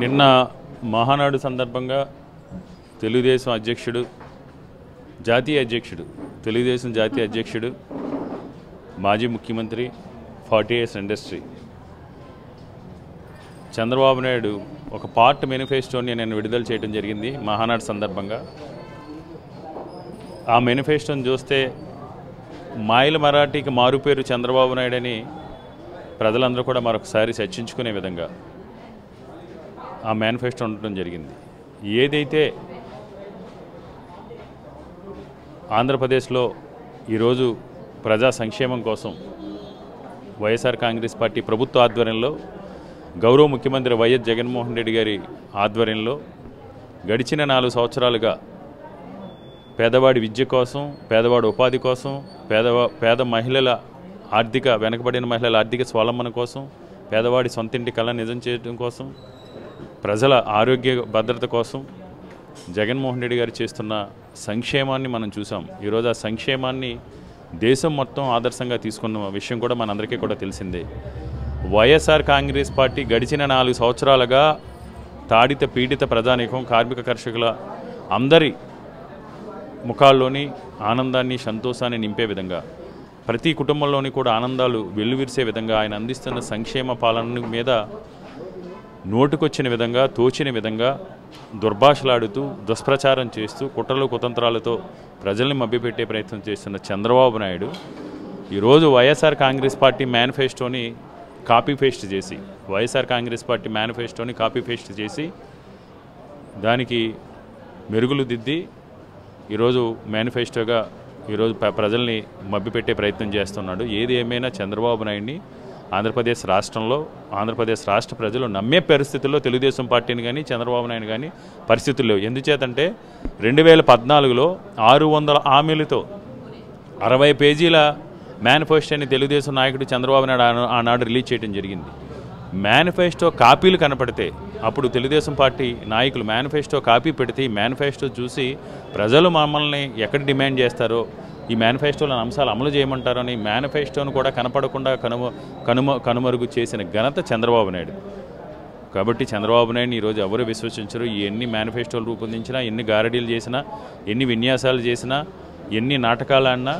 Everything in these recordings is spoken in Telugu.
నిన్న మహానాడు సందర్భంగా తెలుగుదేశం అధ్యక్షుడు జాతీయ అధ్యక్షుడు తెలుగుదేశం జాతీయ అధ్యక్షుడు మాజీ ముఖ్యమంత్రి forty years industry Chandrababu Naidu ఒక పార్ట్ మేనిఫెస్టోని నేను విడుదల చేయడం జరిగింది మహానాడు సందర్భంగా ఆ మేనిఫెస్టోని చూస్తే మాయల మరాఠీకి మారుపేరు చంద్రబాబు నాయుడు అని ప్రజలందరూ కూడా మరొకసారి చర్చించుకునే విధంగా ఆ మేనిఫెస్టో ఉండటం జరిగింది ఏదైతే ఆంధ్రప్రదేశ్లో ఈరోజు ప్రజా సంక్షేమం కోసం వైఎస్ఆర్ కాంగ్రెస్ పార్టీ ప్రభుత్వ ఆధ్వర్యంలో గౌరవ ముఖ్యమంత్రి వైఎస్ జగన్మోహన్ రెడ్డి గారి ఆధ్వర్యంలో గడిచిన నాలుగు సంవత్సరాలుగా పేదవాడి విద్య కోసం పేదవాడి ఉపాధి కోసం పేదవా పేద మహిళల ఆర్థిక వెనకబడిన మహిళల ఆర్థిక స్వావలంబన కోసం పేదవాడి సొంతింటి కళ నిజం చేయడం కోసం ప్రజల ఆరోగ్య భద్రత కోసం జగన్మోహన్ రెడ్డి గారు చేస్తున్న సంక్షేమాన్ని మనం చూసాం ఈరోజు ఆ సంక్షేమాన్ని దేశం మొత్తం ఆదర్శంగా తీసుకున్న విషయం కూడా మనందరికీ కూడా తెలిసిందే వైఎస్ఆర్ కాంగ్రెస్ పార్టీ గడిచిన నాలుగు సంవత్సరాలుగా తాడిత పీడిత ప్రజానీకం కార్మిక కర్షకుల అందరి ముఖాల్లోని ఆనందాన్ని సంతోషాన్ని నింపే విధంగా ప్రతి కుటుంబంలోని కూడా ఆనందాలు వెల్లువిరిసే విధంగా ఆయన అందిస్తున్న సంక్షేమ పాలన మీద నోటుకొచ్చిన విధంగా తోచిన విధంగా దుర్భాషలాడుతూ దుష్ప్రచారం చేస్తూ కుట్రలు కుతంత్రాలతో ప్రజల్ని మభ్యపెట్టే ప్రయత్నం చేస్తున్న చంద్రబాబు నాయుడు ఈరోజు వైఎస్ఆర్ కాంగ్రెస్ పార్టీ మేనిఫెస్టోని కాపీ పేస్ట్ చేసి వైఎస్ఆర్ కాంగ్రెస్ పార్టీ మేనిఫెస్టోని కాపీ పేస్ట్ చేసి దానికి మెరుగులు దిద్ది ఈరోజు మేనిఫెస్టోగా ఈరోజు ప్ర- ప్రజల్ని మభ్యపెట్టే ప్రయత్నం చేస్తున్నాడు ఏది ఏమైనా చంద్రబాబు నాయుడిని ఆంధ్రప్రదేశ్ రాష్ట్రంలో ఆంధ్రప్రదేశ్ రాష్ట్ర ప్రజలు నమ్మే పరిస్థితుల్లో తెలుగుదేశం పార్టీని కానీ చంద్రబాబు నాయుడు కానీ పరిస్థితులు లేవు ఎందుచేతంటే రెండు వేల పద్నాలుగులో ఆరు వందల హామీలతో అరవై పేజీల మేనిఫెస్టోని తెలుగుదేశం నాయకుడు చంద్రబాబు నాయుడు ఆనా- ఆనాడు రిలీజ్ చేయడం జరిగింది మేనిఫెస్టో కాపీలు కనపడితే అప్పుడు తెలుగుదేశం పార్టీ నాయకులు మేనిఫెస్టో కాపీ పెడితే ఈ మేనిఫెస్టో చూసి ప్రజలు మమ్మల్ని ఎక్కడ డిమాండ్ చేస్తారో ఈ మేనిఫెస్టోలోని అంశాలు అమలు చేయమంటారో అని మేనిఫెస్టోను కూడా కనపడకుండా కనుమ కనుమ కనుమరుగు చేసిన ఘనత చంద్రబాబు నాయుడు కాబట్టి చంద్రబాబు నాయుడిని ఈరోజు ఎవరు విశ్వసించరు ఎన్ని మేనిఫెస్టోలు రూపొందించినా ఎన్ని గారడీలు చేసినా ఎన్ని విన్యాసాలు చేసినా ఎన్ని నాటకాలు ఆడినా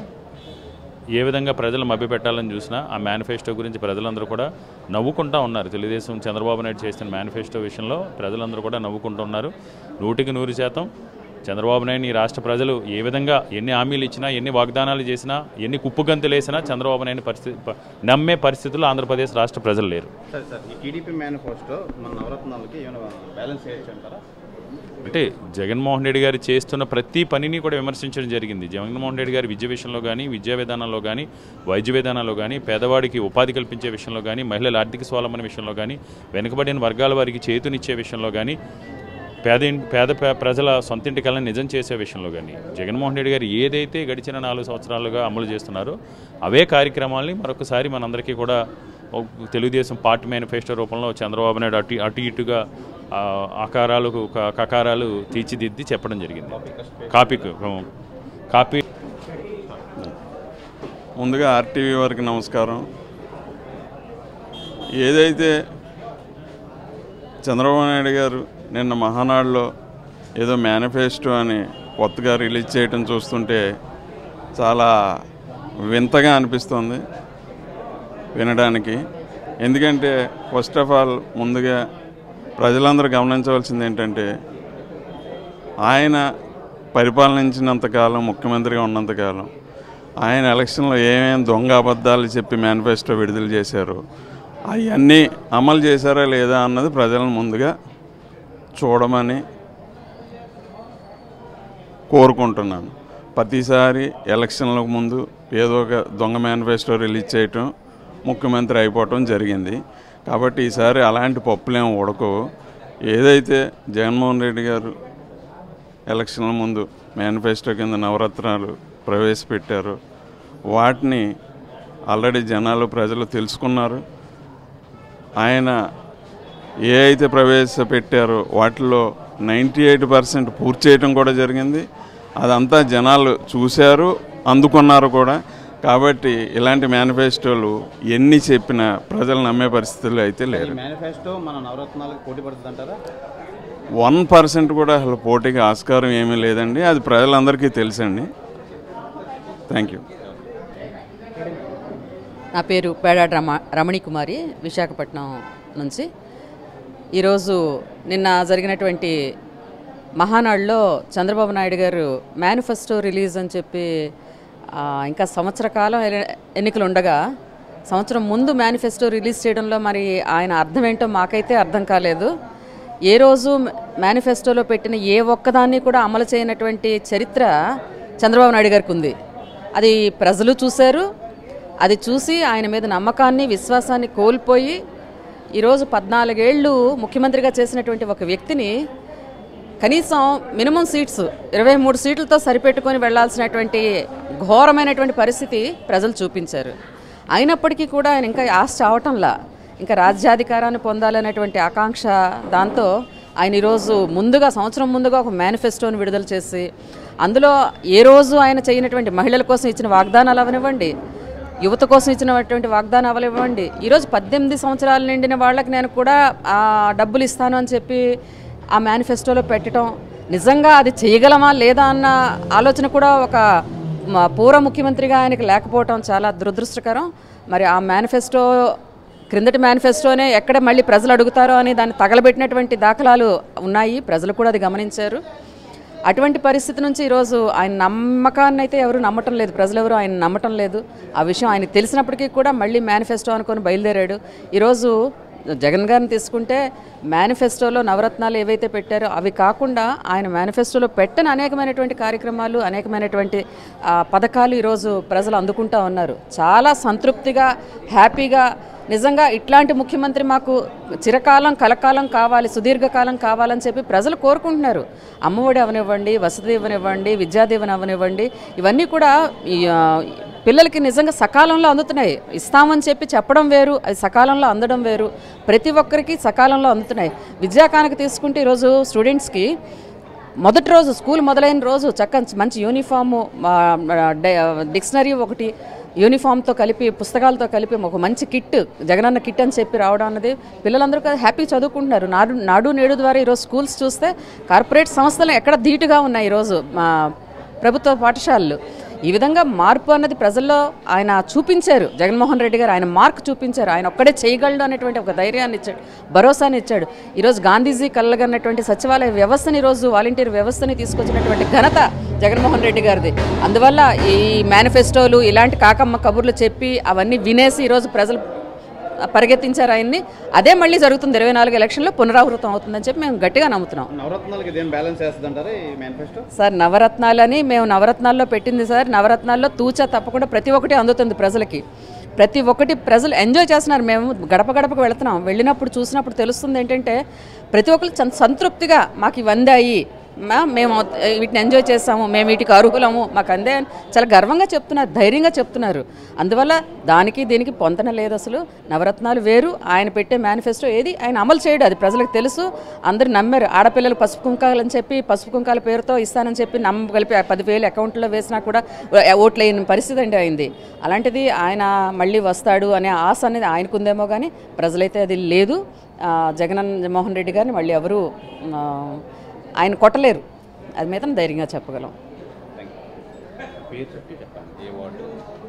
ఏ విధంగా ప్రజలు మభ్యపెట్టాలని చూసినా ఆ మేనిఫెస్టో గురించి ప్రజలందరూ కూడా నవ్వుకుంటా ఉన్నారు తెలుగుదేశం చంద్రబాబు నాయుడు చేసిన మేనిఫెస్టో విషయంలో ప్రజలందరూ కూడా నవ్వుకుంటూ ఉన్నారు నూటికి నూరు శాతం చంద్రబాబు నాయుడు ఈ రాష్ట్ర ప్రజలు ఏ విధంగా ఎన్ని హామీలు ఇచ్చినా ఎన్ని వాగ్దానాలు చేసినా ఎన్ని కుప్పుగంతులు వేసినా చంద్రబాబు నాయుడు పరిస్థితి ప- నమ్మే పరిస్థితుల్లో ఆంధ్రప్రదేశ్ రాష్ట్ర ప్రజలు లేరు సరే సార్ ఈ టీడీపీ మేనిఫెస్టో మన నవరత్నాలకి ఏమైనా బ్యాలెన్స్ చేయొచ్చు అంటారా అంటే జగన్మోహన్ రెడ్డి గారు చేస్తున్న ప్రతి పనిని కూడా విమర్శించడం జరిగింది జగన్మోహన్ రెడ్డి గారి విద్య విషయంలో కానీ విద్యా విధానంలో కానీ వైద్య విధానంలో కానీ పేదవాడికి ఉపాధి కల్పించే విషయంలో కానీ మహిళల ఆర్థిక స్వావలంబన విషయంలో కానీ వెనుకబడిన వర్గాల వారికి చేతునిచ్చే విషయంలో కానీ పేద ఇన్- పేద పే- ప్రజల సొంతింటి కళను నిజం చేసే విషయంలో కానీ జగన్మోహన్ రెడ్డి గారు ఏదైతే గడిచిన నాలుగు సంవత్సరాలుగా అమలు చేస్తున్నారో అవే కార్యక్రమాల్ని మరొకసారి మనందరికీ కూడా ఒక తెలుగుదేశం పార్టీ మేనిఫెస్టో రూపంలో చంద్రబాబు నాయుడు అటు అటు ఇటుగా ఆ, ఆకారాలు క- కకారాలు తీర్చిదిద్ది చెప్పడం జరిగింది కాపీ కాపీ ముందుగా ఆర్టీవీ వారికి నమస్కారం ఏదైతే చంద్రబాబు నాయుడు గారు నిన్న మహానాడులో ఏదో మేనిఫెస్టో అని కొత్తగా రిలీజ్ చేయటం చూస్తుంటే చాలా వింతగా అనిపిస్తుంది వినడానికి ఎందుకంటే ఫస్ట్ ఆఫ్ ఆల్ ముందుగా ప్రజలందరూ గమనించవలసింది ఏంటంటే ఆయన పరిపాలనించినంతకాలం ముఖ్యమంత్రిగా ఉన్నంతకాలం ఆయన ఎలక్షన్లో ఏమేమి దొంగ అబద్ధాలు చెప్పి మేనిఫెస్టో విడుదల చేశారు అవన్నీ అమలు చేశారా లేదా అన్నది ప్రజలను ముందుగా చూడమని కోరుకుంటున్నాను ప్రతిసారి ఎలక్షన్లకు ముందు ఏదో ఒక దొంగ మేనిఫెస్టో రిలీజ్ చేయటం ముఖ్యమంత్రి అయిపోవటం జరిగింది కాబట్టి ఈసారి అలాంటి పప్పులేం ఉడకవు ఏదైతే జగన్మోహన్ రెడ్డి గారు ఎలక్షన్ల ముందు మేనిఫెస్టో కింద నవరత్నాలు ప్రవేశపెట్టారు వాటిని ఆల్రెడీ జనాలు ప్రజలు తెలుసుకున్నారు ఆయన ఏ అయితే ప్రవేశపెట్టారో వాటిలో నైంటీ ఎయిట్ పర్సెంట్ పూర్తి చేయడం కూడా జరిగింది అదంతా జనాలు చూశారు అందుకున్నారు కూడా కాబట్టి ఇలాంటి మేనిఫెస్టోలు ఎన్ని చెప్పినా ప్రజలు నమ్మే పరిస్థితుల్లో అయితే ఈ లేరు మేనిఫెస్టో మన నవరత్నాలకు పోటీ పడుతుంది అంటారా వన్ పర్సెంట్ కూడా అసలు పోటీకి ఆస్కారం ఏమీ లేదండి అది ప్రజలందరికీ తెలుసండి థ్యాంక్ యూ నా పేరు పేడాడ రమ రమణి కుమారి విశాఖపట్నం నుంచి ఈరోజు నిన్న జరిగినటువంటి మహానాడులో చంద్రబాబు నాయుడు గారు మేనిఫెస్టో రిలీజ్ అని చెప్పి ఆ, ఇంకా సంవత్సర కాలం ఎల- ఎన్నికలు ఉండగా సంవత్సరం ముందు మేనిఫెస్టో రిలీజ్ చేయడంలో మరి ఆయన అర్థం ఏంటో మాకైతే అర్థం కాలేదు ఏ రోజు మేనిఫెస్టోలో పెట్టిన ఏ ఒక్కదాన్ని కూడా అమలు చేయనటువంటి చరిత్ర చంద్రబాబు నాయుడు గారికి ఉంది అది ప్రజలు చూశారు అది చూసి ఆయన మీద నమ్మకాన్ని విశ్వాసాన్ని కోల్పోయి ఈరోజు పద్నాలుగేళ్ళు ముఖ్యమంత్రిగా చేసినటువంటి ఒక వ్యక్తిని కనీసం మినిమం సీట్స్ ఇరవై మూడు సీట్లతో సరిపెట్టుకొని వెళ్లాల్సినటువంటి ఘోరమైనటువంటి పరిస్థితి ప్రజలు చూపించారు అయినప్పటికీ కూడా ఆయన ఇంకా ఆశ చావటంలా ఇంకా రాజ్యాధికారాన్ని పొందాలనేటువంటి ఆకాంక్ష దాంతో ఆయన ఈరోజు ముందుగా సంవత్సరం ముందుగా ఒక మేనిఫెస్టోని విడుదల చేసి అందులో ఏ రోజు ఆయన చేయనటువంటి మహిళల కోసం ఇచ్చిన వాగ్దానాలు అవనివ్వండి యువత కోసం ఇచ్చినటువంటి వాగ్దానాలు ఇవ్వండి ఈరోజు పద్దెనిమిది సంవత్సరాలు నిండిన వాళ్ళకి నేను కూడా ఆ డబ్బులు ఇస్తాను అని చెప్పి ఆ మేనిఫెస్టోలో పెట్టడం నిజంగా అది చేయగలమా లేదా అన్న ఆలోచన కూడా ఒక మా పూర్వ ముఖ్యమంత్రిగా ఆయనకి లేకపోవటం చాలా దురదృష్టకరం మరి ఆ మేనిఫెస్టో క్రిందటి మేనిఫెస్టోనే ఎక్కడ మళ్ళీ ప్రజలు అడుగుతారో అని దాన్ని తగలబెట్టినటువంటి దాఖలాలు ఉన్నాయి ప్రజలు కూడా అది గమనించారు అటువంటి పరిస్థితి నుంచి ఈరోజు ఆయన నమ్మకాన్ని అయితే ఎవరు నమ్మటం లేదు ప్రజలు ఎవరు ఆయన నమ్మటం లేదు ఆ విషయం ఆయనకు తెలిసినప్పటికీ కూడా మళ్ళీ మేనిఫెస్టో అనుకొని బయలుదేరాడు ఈరోజు జగన్ గారిని తీసుకుంటే మేనిఫెస్టోలో నవరత్నాలు ఏవైతే పెట్టారో అవి కాకుండా ఆయన మేనిఫెస్టోలో పెట్టని అనేకమైనటువంటి కార్యక్రమాలు అనేకమైనటువంటి ఆ, పథకాలు ఈరోజు ప్రజలు అందుకుంటా ఉన్నారు చాలా సంతృప్తిగా హ్యాపీగా నిజంగా ఇట్లాంటి ముఖ్యమంత్రి మాకు చిరకాలం కలకాలం కావాలి సుదీర్ఘకాలం కావాలని చెప్పి ప్రజలు కోరుకుంటున్నారు అమ్మఒడి అవనివ్వండి వసతి ఇవ్వనివ్వండి విద్యాదీవెన అవనివ్వండి ఇవన్నీ కూడా ఈ, ఆ, పిల్లలకి నిజంగా సకాలంలో అందుతున్నాయి ఇస్తామని చెప్పి చెప్పడం వేరు అది సకాలంలో అందడం వేరు ప్రతి ఒక్కరికి సకాలంలో అందుతున్నాయి విద్యాకానికి తీసుకుంటే ఈరోజు స్టూడెంట్స్కి మొదటి రోజు స్కూల్ మొదలైన రోజు చక్కని మంచి యూనిఫాము ఆ, డ- డిక్షనరీ ఒకటి యూనిఫామ్తో కలిపి పుస్తకాలతో కలిపి ఒక మంచి కిట్ జగనన్న కిట్ అని చెప్పి రావడం అన్నది పిల్లలందరూ కూడా హ్యాపీ చదువుకుంటున్నారు నాడు నాడు నేడు ద్వారా ఈరోజు స్కూల్స్ చూస్తే కార్పొరేట్ సంస్థలు ఎక్కడ ధీటుగా ఉన్నాయి ఈరోజు మా ప్రభుత్వ పాఠశాలలు ఈ విధంగా మార్పు అన్నది ప్రజల్లో ఆయన చూపించారు జగన్మోహన్ రెడ్డి గారు ఆయన మార్క్ చూపించారు ఆయన ఒక్కడే చేయగలడు అనేటువంటి ఒక ధైర్యాన్ని ఇచ్చాడు భరోసాని ఇచ్చాడు ఈరోజు గాంధీజీ కలగన్నటువంటి సచివాలయ వ్యవస్థని ఈరోజు వాలంటీర్ వ్యవస్థని తీసుకొచ్చినటువంటి ఘనత జగన్మోహన్ రెడ్డి గారిది అందువల్ల ఈ మేనిఫెస్టోలు ఇలాంటి కాకమ్మ కబుర్లు చెప్పి అవన్నీ వినేసి ఈరోజు ప్రజలు పరిగెత్తించారు ఆయన్ని అదే మళ్ళీ జరుగుతుంది ఇరవై నాలుగు ఎలక్షన్లో పునరావృతం అవుతుందని చెప్పి మేము గట్టిగా నమ్ముతున్నాం నవరత్నాలకి ఇదేం బ్యాలెన్స్ చేస్తుంది అంటారా ఈ మేనిఫెస్టో సార్ నవరత్నాలని మేము నవరత్నాల్లో పెట్టింది సార్ నవరత్నాల్లో తూచా తప్పకుండా ప్రతి ఒక్కటి అందుతుంది ప్రజలకి ప్రతి ఒక్కటి ప్రజలు ఎంజాయ్ చేస్తున్నారు మేము గడప గడపకు వెళుతున్నాం వెళ్ళినప్పుడు చూసినప్పుడు తెలుస్తుంది ఏంటంటే ప్రతి ఒక్కరు సం- సంతృప్తిగా మాకు ఇవి అందాయి మా మేము వీటిని ఎంజాయ్ చేస్తాము మేము వీటికి అర్హులము మాకు అందే అని చాలా గర్వంగా చెప్తున్నారు ధైర్యంగా చెప్తున్నారు అందువల్ల దానికి దీనికి పొంతన లేదు అసలు నవరత్నాలు వేరు ఆయన పెట్టే మేనిఫెస్టో ఏది ఆయన అమలు చేయడు అది ప్రజలకు తెలుసు అందరు నమ్మారు ఆడపిల్లలు పసుపు కుంకాలని చెప్పి పసుపు కుంకాల పేరుతో ఇస్తానని చెప్పి నమ్మగలిపి ఆ పదివేలు అకౌంట్లో వేసినా కూడా ఓట్లేని పరిస్థితి అండి అయింది అలాంటిది ఆయన మళ్ళీ వస్తాడు అనే ఆశ అనేది ఆయనకుందేమో కానీ ప్రజలైతే అది లేదు ఆ, జగన్ మోహన్ రెడ్డి గారిని మళ్ళీ ఎవరు ఆయన కొట్టలేరు అది మీద ధైర్యంగా చెప్పగలం పేరు చెప్పి చెప్పండి ఏ వార్డు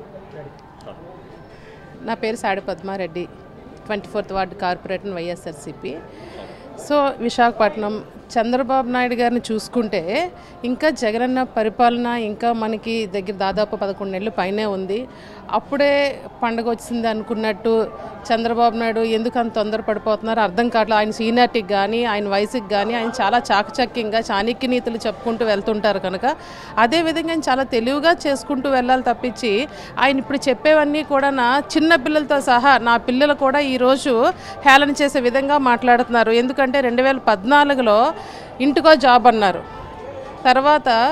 నా పేరు Sadi Padma Reddy twenty fourth ward corporator YSRCP so Visakhapatnam Chandrababu Naidu గారిని చూసుకుంటే ఇంకా జగనన్న పరిపాలన ఇంకా మనకి దగ్గర దాదాపు పదకొండు నెలలు పైనే ఉంది అప్పుడే పండగ వచ్చింది అనుకున్నట్టు చంద్రబాబు నాయుడు ఎందుకు అంత తొందరపడిపోతున్నారు అర్థం కావట్లేదు ఆయన సీనియారిటీకి కానీ ఆయన వయసుకి కానీ ఆయన చాలా చాకచక్యంగా చాణక్య నీతులు చెప్పుకుంటూ వెళ్తుంటారు కనుక అదేవిధంగా ఆయన చాలా తెలివిగా చేసుకుంటూ వెళ్ళాలి తప్పించి ఆయన ఇప్పుడు చెప్పేవన్నీ కూడా నా చిన్న పిల్లలతో సహా నా పిల్లలు కూడా ఈరోజు హేళన చేసే విధంగా మాట్లాడుతున్నారు ఎందుకంటే రెండు వేల పద్నాలుగులో ఇంటికో జాబ్ అన్నారు తర్వాత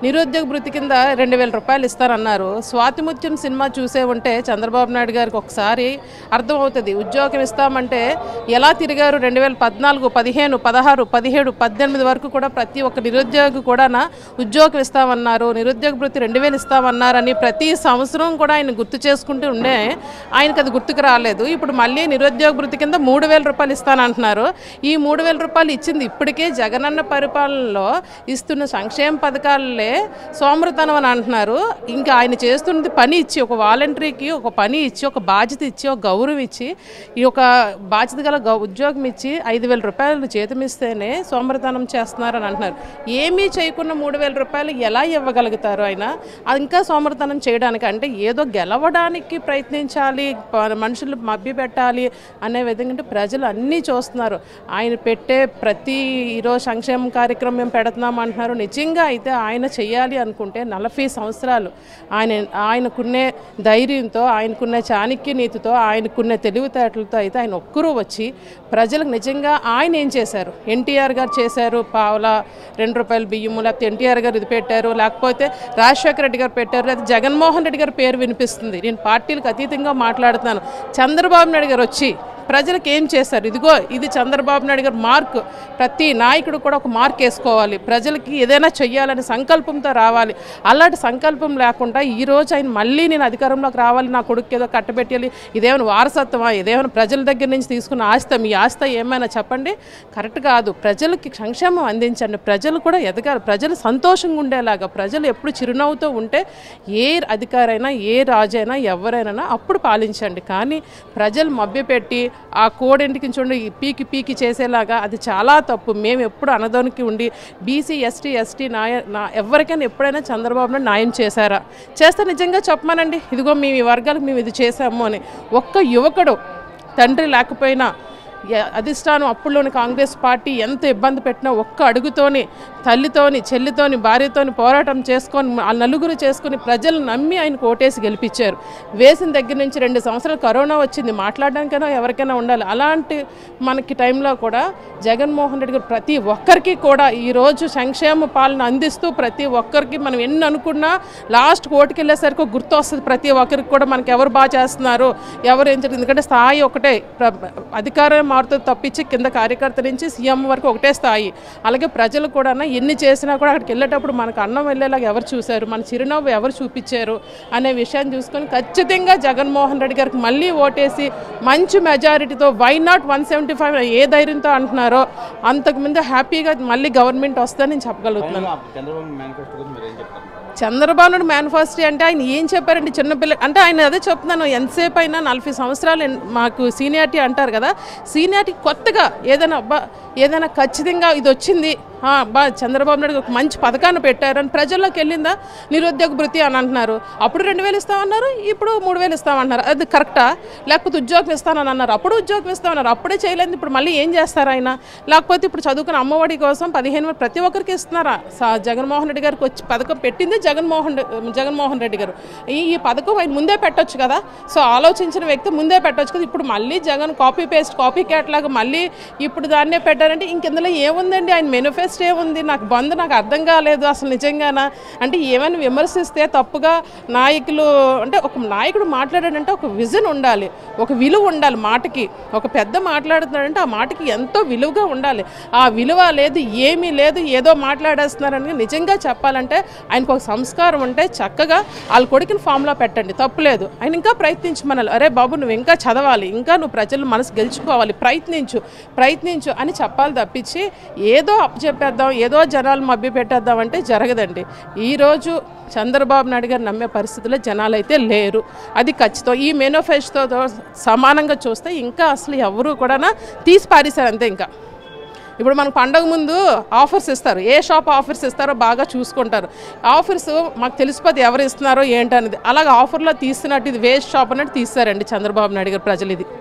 నిరుద్యోగ భృతి కింద రెండు వేల రూపాయలు ఇస్తారన్నారు స్వాతిముత్యం సినిమా చూసే ఉంటే చంద్రబాబు నాయుడు గారికి ఒకసారి అర్థమవుతుంది ఉద్యోగం ఇస్తామంటే ఎలా తిరిగారు రెండు వేల పద్నాలుగు పదిహేను పదహారు పదిహేడు పద్దెనిమిది వరకు కూడా ప్రతి ఒక్క నిరుద్యోగి కూడా ఉద్యోగం ఇస్తామన్నారు నిరుద్యోగ భృతి రెండు వేలు ఇస్తామన్నారని ప్రతి సంవత్సరం కూడా ఆయన గుర్తు చేసుకుంటూ ఉండే ఆయనకు అది గుర్తుకు రాలేదు ఇప్పుడు మళ్ళీ నిరుద్యోగ భృతి కింద మూడు వేల రూపాయలు ఇస్తానంటున్నారు ఈ మూడు వేల రూపాయలు ఇచ్చింది ఇప్పటికే జగనన్న పరిపాలనలో ఇస్తున్న సంక్షేమ పథకాలే సోమరతనం అని అంటున్నారు ఇంకా ఆయన చేస్తున్నది పని ఇచ్చి ఒక వాలంటరీకి ఒక పని ఇచ్చి ఒక బాధ్యత ఇచ్చి ఒక గౌరవం ఇచ్చి ఈ ఒక బాధ్యత గల గౌ- ఉద్యోగం ఇచ్చి ఐదు వేల రూపాయలు జీతం ఇస్తేనే సోమరతనం చేస్తున్నారని అంటున్నారు ఏమీ చేయకుండా మూడు వేల రూపాయలు ఎలా ఇవ్వగలుగుతారు ఆయన అది ఇంకా సోమరతనం చేయడానికి అంటే ఏదో గెలవడానికి ప్రయత్నించాలి ప- మనుషులు మభ్యపెట్టాలి అనే విధంగా అంటే ప్రజలు అన్నీ చూస్తున్నారు ఆయన పెట్టే ప్రతి ఈరోజు సంక్షేమ కార్యక్రమం మేము పెడుతున్నాం అంటున్నారు నిజంగా అయితే ఆయన చేయాలి అనుకుంటే నలభై సంవత్సరాలు ఆయన ఆయనకున్నే ధైర్యంతో ఆయనకున్న చాణక్య నీతితో ఆయనకున్న తెలివితేటలతో అయితే ఆయన ఒక్కరూ వచ్చి ప్రజలకు నిజంగా ఆయన ఏం చేశారు ఎన్టీఆర్ గారు చేశారు పావుల రెండు రూపాయల బియ్యము లేకపోతే ఎన్టీఆర్ గారు ఇది పెట్టారు లేకపోతే రాజశేఖర రెడ్డి గారు పెట్టారు లేకపోతే జగన్మోహన్ రెడ్డి గారి పేరు వినిపిస్తుంది నేను పార్టీలకు అతీతంగా మాట్లాడుతున్నాను చంద్రబాబు నాయుడు గారు వచ్చి ప్రజలకు ఏం చేశారు ఇదిగో ఇది చంద్రబాబు నాయుడు గారు మార్క్ ప్రతి నాయకుడు కూడా ఒక మార్క్ వేసుకోవాలి ప్రజలకి ఏదైనా చెయ్యాలనే సంకల్పంతో రావాలి అలాంటి సంకల్పం లేకుండా ఈ రోజు ఆయన మళ్ళీ నేను అధికారంలోకి రావాలి నా కొడుకు ఏదో కట్టబెట్టాలి ఇదేమైనా వారసత్వమా ఇదేమైనా ప్రజల దగ్గర నుంచి తీసుకున్న ఆస్తి మీ ఆస్తి ఏమైనా చెప్పండి కరెక్ట్ కాదు ప్రజలకి సంక్షేమం అందించండి ప్రజలు కూడా ఎదగాలి ప్రజలు సంతోషంగా ఉండేలాగా ప్రజలు ఎప్పుడు చిరునవ్వుతో ఉంటే ఏ అధికారైనా ఏ రాజైనా ఎవరైనా అప్పుడు పాలించండి కానీ ప్రజలు మభ్యపెట్టి ఆ కోడింటికి చూడండి ఈ పీకి పీకి చేసేలాగా అది చాలా తప్పు మేము ఎప్పుడు అనదోనికి ఉండి బీసీ ఎస్టీ ఎస్టీ నాయ నా ఎవరికైనా ఎప్పుడైనా చంద్రబాబు నాయుడు న్యాయం చేశారా చేస్తే నిజంగా చెప్పమానండి ఇదిగో మేము ఈ వర్గాలకు మేము ఇది చేశాము అని ఒక్క యువకుడు తండ్రి లేకపోయినా ఎ- అధిష్టానం అప్పుడులోని కాంగ్రెస్ పార్టీ ఎంత ఇబ్బంది పెట్టినా ఒక్క అడుగుతోని తల్లితోని చెల్లితోని భార్యతోని పోరాటం చేసుకొని ఆ నలుగురు చేసుకుని ప్రజలు నమ్మి ఆయనకు ఓటేసి గెలిపించారు వేసిన దగ్గర నుంచి రెండు సంవత్సరాలు కరోనా వచ్చింది మాట్లాడడానికైనా ఎవరికైనా ఉండాలి అలాంటి మనకి టైంలో కూడా జగన్మోహన్ రెడ్డి గారు ప్రతి ఒక్కరికి కూడా ఈరోజు సంక్షేమ పాలన అందిస్తూ ప్రతి ఒక్కరికి మనం ఎన్ని అనుకున్నా లాస్ట్ ఓటుకి వెళ్ళేసరికి ఒక గుర్తు వస్తుంది ప్రతి ఒక్కరికి కూడా మనకి ఎవరు బాగా చేస్తున్నారు ఎవరు ఏం జరిగింది ఎందుకంటే స్థాయి ఒకటే ప్ర- అధికారం మారుతుంది తప్పించి కింద కార్యకర్త నుంచి సీఎం వరకు ఒకటే స్థాయి అలాగే ప్రజలు కూడా ఎన్ని చేసినా కూడా అక్కడికి వెళ్ళేటప్పుడు మనకు అన్నం వెళ్ళేలాగా ఎవరు చూశారు మన చిరునవ్వు ఎవరు చూపించారు అనే విషయాన్ని చూసుకొని ఖచ్చితంగా జగన్మోహన్ రెడ్డి గారికి మళ్ళీ ఓటేసి మంచి మెజారిటీతో why not one seventy five ఏ ధైర్యంతో అంటున్నారో అంతకుముందు హ్యాపీగా మళ్ళీ గవర్నమెంట్ వస్తుందని నేను చెప్పగలుగుతున్నాను చంద్రబాబు మేనిఫెస్టో గురించి మీరు ఏం చెప్తారు చంద్రబాబు నాయుడు మేనిఫెస్టో అంటే ఆయన ఏం చెప్పారంటే చిన్నపిల్ల అంటే ఆయన అదే చెప్తున్నాను ఎంతసేపు అయినా నలభై సంవత్సరాలు ఎన్- మాకు సీనియారిటీ అంటారు కదా సీనియారిటీ కొత్తగా ఏదైనా అబ్బా ఏదైనా ఖచ్చితంగా ఇది వచ్చింది ఆ, అబ్బా చంద్రబాబు నాయుడు ఒక మంచి పథకాన్ని పెట్టారు అని ప్రజల్లోకి వెళ్ళిందా నిరుద్యోగ భృతి అని అంటున్నారు అప్పుడు రెండు వేలు ఇస్తామన్నారు ఇప్పుడు మూడు వేలు ఇస్తామన్నారు అది కరెక్టా లేకపోతే ఉద్యోగం ఇస్తానని అన్నారు అప్పుడు ఉద్యోగం ఇస్తామన్నారు అప్పుడే చేయలేదు ఇప్పుడు మళ్ళీ ఏం చేస్తారు ఆయన లేకపోతే ఇప్పుడు చదువుకున్న అమ్మఒడి కోసం పదిహేను వేలు ప్రతి ఒక్కరికి ఇస్తున్నారా సా- జగన్మోహన్ రెడ్డి గారికి వచ్చి పథకం పెట్టింది జగన్మోహన్ రె- జగన్మోహన్ రెడ్డి గారు ఈ ఈ పథకం ఆయన ముందే పెట్టొచ్చు కదా సో ఆలోచించిన వ్యక్తి ముందే పెట్టొచ్చు కదా ఇప్పుడు మళ్ళీ Jagan copy paste copy cat లాగా మళ్ళీ ఇప్పుడు దాన్నే పెట్టారంటే ఇంకెందులో ఏముందండి ఆయన మేనిఫెస్టో ఏముంది నాకు బంద్ నాకు అర్థం కాలేదు అసలు నిజంగానా అంటే ఏమైనా విమర్శిస్తే తప్పుగా నాయకులు అంటే ఒక నాయకుడు మాట్లాడాడంటే ఒక విజన్ ఉండాలి ఒక విలువ ఉండాలి మాటకి ఒక పెద్ద మాట్లాడుతున్నాడంటే ఆ మాటకి ఎంతో విలువగా ఉండాలి ఆ విలువ లేదు ఏమీ లేదు ఏదో మాట్లాడేస్తున్నారని నిజంగా చెప్పాలంటే ఆయనకు ఒక సంస్కారం ఉంటే చక్కగా వాళ్ళ కొడుకుని ఫామ్లో పెట్టండి తప్పులేదు ఆయన ఇంకా ప్రయత్నించమనాలి అరే బాబు నువ్వు ఇంకా చదవాలి ఇంకా నువ్వు ప్రజల మనసు గెలుచుకోవాలి ప్రయత్నించు ప్రయత్నించు అని చెప్పాలి తప్పించి ఏదో అప్పచెప్పేద్దాం ఏదో జనాలు మభ్య పెట్టేద్దాం అంటే జరగదండి ఈరోజు చంద్రబాబు నాయుడు గారు నమ్మే పరిస్థితుల్లో జనాలు అయితే లేరు అది ఖచ్చితం ఈ మేనిఫెస్టోతో సమానంగా చూస్తే ఇంకా అసలు ఎవరు కూడా తీసి పారేశారు అంతే ఇంకా ఇప్పుడు మనకు పండగ ముందు ఆఫర్స్ ఇస్తారు ఏ షాప్ ఆఫర్స్ ఇస్తారో బాగా చూసుకుంటారు ఆఫర్స్ మాకు తెలిసిపోతే ఎవరు ఇస్తున్నారో ఏంటనేది అలాగే ఆఫర్లో తీస్తున్నట్టు ఇది వేస్ట్ షాప్ అన్నట్టు తీస్తారండి చంద్రబాబు నాయుడు గారు ప్రజలు ఇది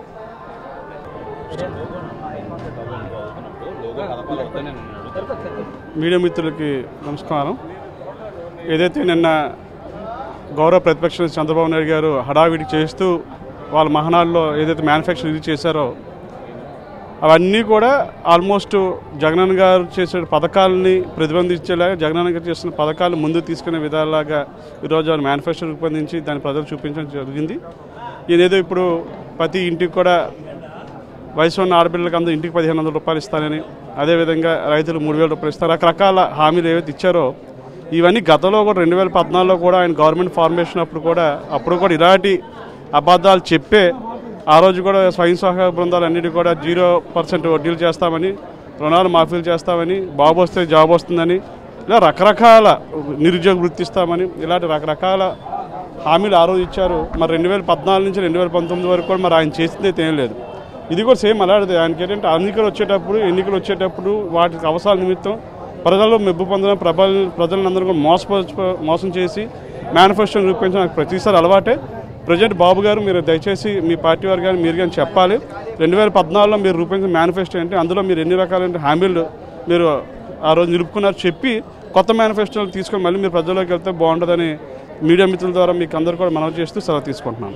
మీడియా మిత్రులకి నమస్కారం ఏదైతే నిన్న గౌరవ ప్రతిపక్ష నేత చంద్రబాబు నాయుడు గారు హడావిడి చేస్తూ వాళ్ళ మహనాల్లో ఏదైతే మ్యానుఫ్యాక్చర్ రిలీజ్ చేశారో అవన్నీ కూడా ఆల్మోస్ట్ జగనన్న గారు చేసే పథకాలని ప్రతిబంధించేలాగా జగనన్న గారు చేసిన పథకాలు ముందుకు తీసుకునే విధాలాగా ఈరోజు ఆయన మేనిఫెస్టో రూపొందించి దాన్ని ప్రజలు చూపించడం జరిగింది ఈయనేదో ఇప్పుడు ప్రతి ఇంటికి కూడా వయసు ఉన్న ఆడపిల్లలకి అందరూ ఇంటికి పదిహేను వందల రూపాయలు ఇస్తానని అదేవిధంగా రైతులు మూడు వేల రూపాయలు ఇస్తారు రకరకాల హామీలు ఏవైతే ఇచ్చారో ఇవన్నీ గతంలో కూడా రెండు వేల పద్నాలుగులో కూడా ఆయన గవర్నమెంట్ ఫార్మేషన్ అప్పుడు కూడా అప్పుడు కూడా ఇలాంటి అబద్ధాలు చెప్పే ఆ రోజు కూడా స్వయం సహాయక బృందాలు అన్నిటి కూడా జీరో పర్సెంట్ వడ్డీలు చేస్తామని రుణాలు మాఫీలు చేస్తామని బాబు వస్తే జాబ్ వస్తుందని ఇలా రకరకాల నిరుద్యోగ వృత్తి ఇస్తామని ఇలాంటి రకరకాల హామీలు ఆ రోజు ఇచ్చారు మరి రెండు వేల పద్నాలుగు నుంచి రెండు వేల పంతొమ్మిది వరకు కూడా మరి ఆయన చేసింది అయితే ఏం లేదు ఇది కూడా సేమ్ అలాంటిది ఆయనకి ఏంటంటే ఎన్నికలు వచ్చేటప్పుడు ఎన్నికలు వచ్చేటప్పుడు వాటికి అవసరాల నిమిత్తం ప్రజల్లో మెప్పు పొందడం ప్రజల ప్రజలందరూ కూడా మోసపరచు మోసం చేసి మేనిఫెస్టోని రూపొందించడం నాకు ప్రతిసారి అలవాటే ప్రజెంట్ బాబు గారు మీరు దయచేసి మీ పార్టీ వారు కానీ మీరు కానీ చెప్పాలి రెండు వేల పద్నాలుగులో మీరు రూపొందించిన మేనిఫెస్టో ఏంటి అందులో మీరు ఎన్ని రకాలైన హామీలు మీరు ఆ రోజు నిలుపుకున్నారు చెప్పి కొత్త మేనిఫెస్టోలు తీసుకొని మళ్ళీ మీరు ప్రజల్లోకి వెళ్తే బాగుంటుందని మీడియా మిత్రుల ద్వారా మీకు అందరూ కూడా మనవి చేస్తూ సెలవు తీసుకుంటున్నాను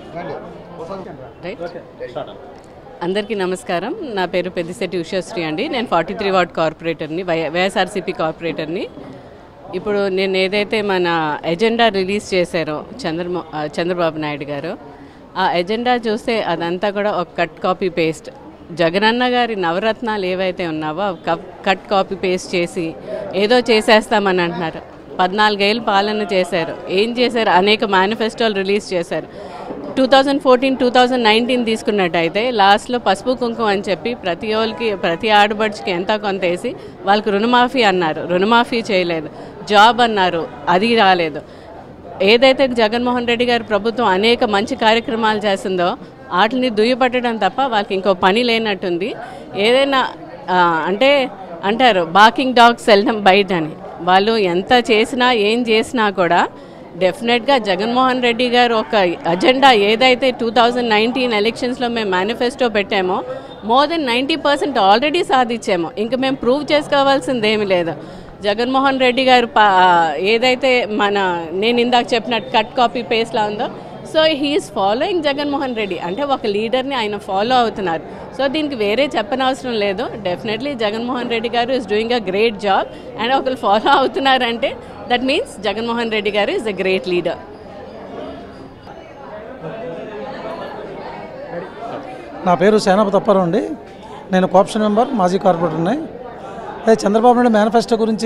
రైట్ అందరికీ నమస్కారం నా పేరు పెద్దిశెట్టి ఉషాశ్రీ అండి నేను ఫార్టీ త్రీ వార్డ్ కార్పొరేటర్ని వై వైఎస్ఆర్సీపీ కార్పొరేటర్ని ఇప్పుడు నేను ఏదైతే మన ఎజెండా రిలీజ్ చేశారో చంద్రమో ఆ, చంద్రబాబు నాయుడు గారు ఆ ఎజెండా చూస్తే అదంతా కూడా ఒక కట్ కాపీ పేస్ట్ జగనన్న గారి నవరత్నాలు ఏవైతే ఉన్నావో అవి కప్- కట్ కాపీ పేస్ట్ చేసి ఏదో చేసేస్తామని అంటున్నారు పద్నాలుగేళ్ళు పాలన చేశారు ఏం చేశారు అనేక మేనిఫెస్టోలు రిలీజ్ చేశారు two thousand fourteen two thousand nineteen తీసుకున్నట్టయితే లాస్ట్లో పసుపు కుంకుమ అని చెప్పి ప్రతి వాళ్ళకి ప్రతి ఆడబడికి ఎంత కొంత వేసి వాళ్ళకి రుణమాఫీ అన్నారు రుణమాఫీ చేయలేదు జాబ్ అన్నారు అది రాలేదు ఏదైతే జగన్మోహన్ రెడ్డి గారి ప్రభుత్వం అనేక మంచి కార్యక్రమాలు చేస్తుందో వాటిని దుయ్యపట్టడం తప్ప వాళ్ళకి ఇంకో పని లేనట్టుంది ఏదైనా ఆ, అంటే అంటారు బాకింగ్ డాగ్స్ వెళ్ళడం బయట అని వాళ్ళు ఎంత చేసినా ఏం చేసినా కూడా డెఫినెట్గా జగన్మోహన్ రెడ్డి గారు ఒక అజెండా ఏదైతే టూ థౌజండ్ నైన్టీన్ ఎలక్షన్స్లో మేము మేనిఫెస్టో పెట్టామో more than ninety percent already సాధించాము ఇంకా మేము ప్రూవ్ చేసుకోవాల్సింది ఏమీ లేదు జగన్మోహన్ రెడ్డి గారు పా ఏదైతే మన నేను ఇందాక చెప్పినట్టు కట్ కాపీ పేస్ట్లా ఉందో so he's following Jaganmohan Reddy అంటే ఒక లీడర్ని ఆయన ఫాలో అవుతున్నారు సో దీనికి వేరే చెప్పనవసరం లేదు definitely Jaganmohan Reddy garu is doing a great job and ఒకరు ఫాలో అవుతున్నారంటే that means Jaganmohan Reddy garu is a great leader నా పేరు సేనాపతి అప్పారావు అండి నేను కోఆప్షన్ మెంబర్ మాజీ కార్పొరేటర్ని అదే చంద్రబాబు నాయుడు మేనిఫెస్టో గురించి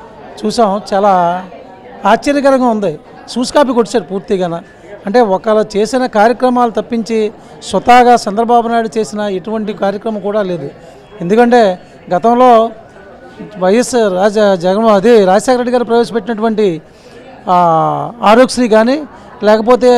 చూసాం చాలా ఆశ్చర్యకరంగా ఉంది సూస్కాపీ కొట్టాడు పూర్తిగాన అంటే ఒకళ్ళు చేసిన కార్యక్రమాలు తప్పించి స్వతహాగా చంద్రబాబు నాయుడు చేసిన ఎటువంటి కార్యక్రమం కూడా లేదు ఎందుకంటే గతంలో వైఎస్ రాజ జగన్ అదే రాజశేఖర రెడ్డి గారు ప్రవేశపెట్టినటువంటి ఆ, ఆరోగ్యశ్రీ కానీ లేకపోతే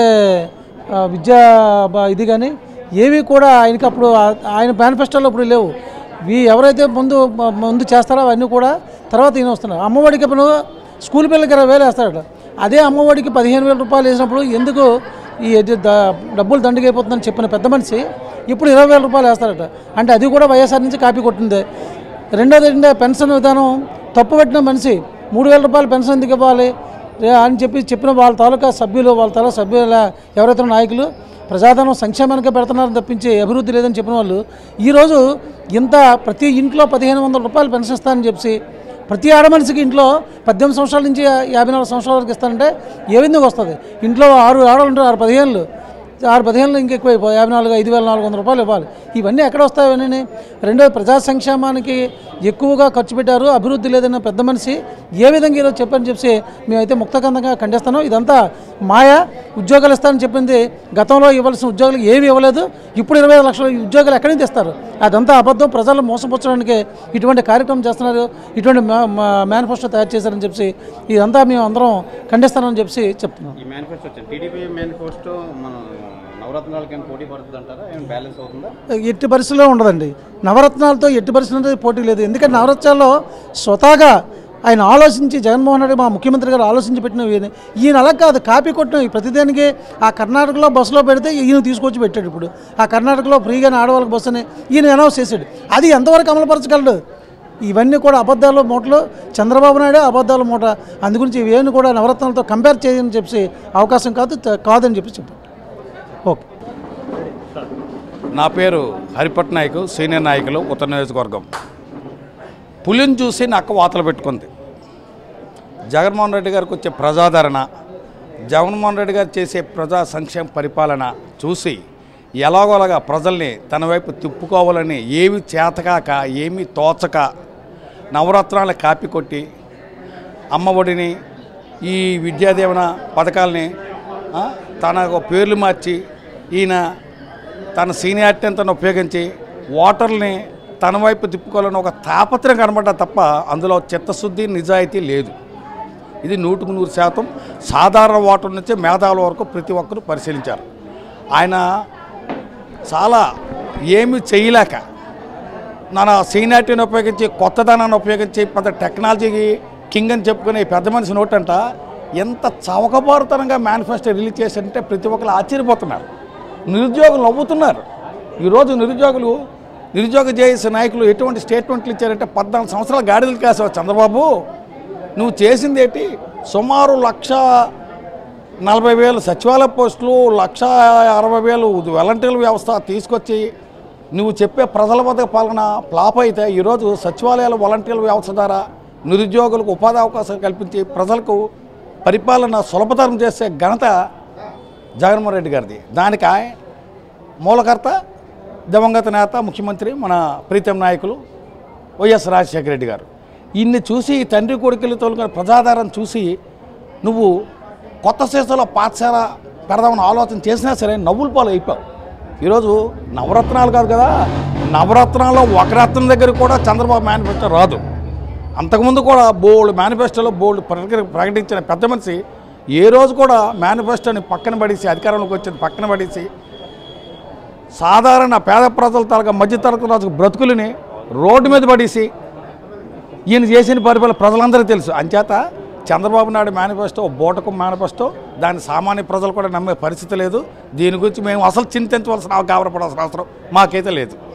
ఆ, విద్యా బ- ఇది కానీ ఏవి కూడా ఆయనకి అప్పుడు ఆ- ఆయన మేనిఫెస్టోలో ఇప్పుడు లేవు వీ ఎవరైతే ముందు మ- ముందు చేస్తారో అవన్నీ కూడా తర్వాత ఈయన వస్తున్నారు అమ్మఒడికి ఇప్పుడు స్కూల్ పిల్లలకి ఇరవై వేలు వేస్తారట అదే అమ్మఒడికి పదిహేను వేల రూపాయలు వేసినప్పుడు ఎందుకు ఈ ఎడ్- ద- డబ్బులు దండగైపోతుందని చెప్పిన పెద్ద మనిషి ఇప్పుడు ఇరవై వేల రూపాయలు వేస్తారట అంటే అది కూడా వైఎస్ఆర్ నుంచి కాపీ కొట్టిందే రెండోది ఏంటంటే పెన్షన్ విధానం తప్పు పెట్టిన మనిషి మూడు వేల రూపాయలు పెన్షన్ ఎందుకు ఇవ్వాలి రే- అని చెప్పి చెప్పిన వాళ్ళ తాలూకా సభ్యులు వాళ్ళ తాలూకా సభ్యుల ఎవరైతే నాయకులు ప్రజాధనం సంక్షేమానికే పెడుతున్నారని తప్పించి అభివృద్ధి లేదని చెప్పిన వాళ్ళు ఈరోజు ఇంత ప్రతి ఇంట్లో పదిహేను వందల రూపాయలు పెన్షన్ ఇస్తానని చెప్పి ప్రతి ఆడ మనిషికి ఇంట్లో పద్దెనిమిది సంవత్సరాల నుంచి యాభై నాలుగు సంవత్సరాల వరకు ఇస్తానంటే ఏ విధంగా వస్తుంది ఇంట్లో ఆరు ఆడవాళ్ళు ఉంటారు ఆరు పదిహేనులు ఆరు పదిహేనులు ఇంకా ఎక్కువ అయిపోయి యాభై నాలుగు ఐదు వేల నాలుగు వందల రూపాయలు ఇవ్వాలి ఇవన్నీ ఎక్కడ వస్తాయి ఇవన్నీ రెండోది ప్రజా సంక్షేమానికి ఎక్కువగా ఖర్చు పెట్టారు అభివృద్ధి లేదన్న పెద్ద మనిషి ఏ విధంగా ఈరోజు చెప్పని చెప్పి మేమైతే ముక్తకందంగా ఖండిస్తాను ఇదంతా మాయ ఉద్యోగాలు ఇస్తానని చెప్పింది గతంలో ఇవ్వాల్సిన ఉద్యోగాలు ఏమి ఇవ్వలేదు ఇప్పుడు ఇరవై ఐదు లక్షల ఉద్యోగాలు ఎక్కడి నుంచి ఇస్తారు అదంతా అబద్ధం ప్రజలు మోసపుచ్చడానికి ఇటువంటి కార్యక్రమం చేస్తున్నారు ఇటువంటి మేనిఫెస్టో తయారు చేశారని చెప్పి ఇదంతా మేము అందరం ఖండిస్తానని చెప్పి చెప్తున్నాం ఈ మేనిఫెస్టో వచ్చింది టీడీపీ మేనిఫెస్టో మన నవరత్నాలకి ఏమైనా పోటీ పడుతుంది అంటారా ఏమైనా బ్యాలెన్స్ అవుతుందా ఎట్టి పరిస్థితుల్లో ఉండదండి నవరత్నాలతో ఎట్టి పరిస్థితుల్లో పోటీ లేదు ఎందుకంటే నవరత్నాల్లో స్వతహాగా ఆయన ఆలోచించి జగన్మోహన్ రెడ్డి మా ముఖ్యమంత్రి గారు ఆలోచించి పెట్టిన ఈయన ఈయన అలా కాదు కాపీ కొట్టిన ప్రతిదానికి ఆ కర్ణాటకలో బస్సులో పెడితే ఈయన తీసుకొచ్చి పెట్టాడు ఇప్పుడు ఆ కర్ణాటకలో ఫ్రీగానే ఆడవాళ్ళకి బస్సు అని ఈయన అనౌన్స్ చేశాడు అది ఎంతవరకు అమలుపరచగలడు ఇవన్నీ కూడా అబద్ధాలు మూటలు చంద్రబాబు నాయుడు అబద్ధాల మూట అందుగురించి ఇవన్నీ కూడా నవరత్నాలతో కంపేర్ చేయని చెప్పి అవకాశం కాదు కాదని చెప్పి చెప్పారు ఓకే నా పేరు హరిపట్ నాయకు సీనియర్ నాయకులు ఉత్తర నియోజకవర్గం పులిని చూసి నక్క వాతలు పెట్టుకుంది జగన్మోహన్ రెడ్డి గారికి వచ్చే ప్రజాదరణ జగన్మోహన్ రెడ్డి గారు చేసే ప్రజా సంక్షేమ పరిపాలన చూసి ఎలాగోలాగా ప్రజల్ని తన వైపు తిప్పుకోవాలని ఏమి చేతకాక ఏమీ తోచక నవరత్నాల కాపీ కొట్టి అమ్మఒడిని ఈ విద్యాదీవన పథకాలని ఆ, తన పేర్లు మార్చి ఈయన తన సీనియారిటీ తను ఉపయోగించి ఓటర్ని తన వైపు తిప్పుకోవాలని ఒక తాపత్రయం కనబడ్డా తప్ప అందులో చిత్తశుద్ధి నిజాయితీ లేదు ఇది నూటికి నూరు శాతం సాధారణ ఓటర్ నుంచి మేధావుల వరకు ప్రతి ఒక్కరూ పరిశీలించారు ఆయన చాలా ఏమీ చేయలేక మన సీనియారిటీని ఉపయోగించి కొత్తదనాన్ని ఉపయోగించి పెద్ద టెక్నాలజీకి కింగ్ అని చెప్పుకునే ఈ పెద్ద మనిషి నోటంట ఎంత చవకబారుతనంగా మేనిఫెస్టో రిలీజ్ చేశారంటే ప్రతి ఒక్కరు ఆశ్చర్యపోతున్నారు నిరుద్యోగులు నవ్వుతున్నారు ఈరోజు నిరుద్యోగులు నిరుద్యోగ జేఏసీ నాయకులు ఎటువంటి స్టేట్మెంట్లు ఇచ్చారంటే పద్నాలుగు సంవత్సరాల గాడిదలు కాసావు చంద్రబాబు నువ్వు చేసింది ఏంటి సుమారు లక్ష నలభై వేలు సచివాలయ పోస్టులు లక్ష అరవై వేలు వాలంటీర్ల వ్యవస్థ తీసుకొచ్చి నువ్వు చెప్పే ప్రజల వద్ద పాలన ఫ్లాప్ అయితే ఈరోజు సచివాలయాల వాలంటీర్ల వ్యవస్థ ద్వారా నిరుద్యోగులకు ఉపాధి అవకాశాలు కల్పించి ప్రజలకు పరిపాలన సులభతరం చేసే ఘనత జగన్మోహన్ రెడ్డి గారిది దానికి ఆయ- మూలకర్త దివంగత నేత ముఖ్యమంత్రి మన ప్రీతం నాయకులు వైఎస్ రాజశేఖర రెడ్డి గారు ఇన్ని చూసి ఈ తండ్రి కొడుకులు తోలుకున్న ప్రజాధారం చూసి నువ్వు కొత్త సీసాలో పాఠశాల పెడదామని ఆలోచన చేసినా సరే నవ్వుల పాలు అయిపోయావు ఈరోజు నవరత్నాలు కాదు కదా నవరత్నాల్లో ఒక రత్నం దగ్గర కూడా చంద్రబాబు మేనిఫెస్టో రాదు అంతకుముందు కూడా బోల్డ్ మేనిఫెస్టోలో బోల్డ్ ప్రకటి- ప్రకటించిన పెద్ద మనిషి ఏ రోజు కూడా మేనిఫెస్టోని పక్కన పడేసి అధికారంలోకి వచ్చేది పక్కన పడేసి సాధారణ పేద ప్రజల తాలూకా మధ్యతరగతి రాజు బ్రతుకులని రోడ్డు మీద పడేసి ఈయన చేసిన పరిపాలన ప్రజలందరికీ తెలుసు అంచేత చంద్రబాబు నాయుడు మేనిఫెస్టో బోటకు మేనిఫెస్టో దాని సామాన్య ప్రజలు కూడా నమ్మే పరిస్థితి లేదు దీని గురించి మేము అసలు చింతించవలసిన గాబరపడాల్సిన అవసరం మాకైతే లేదు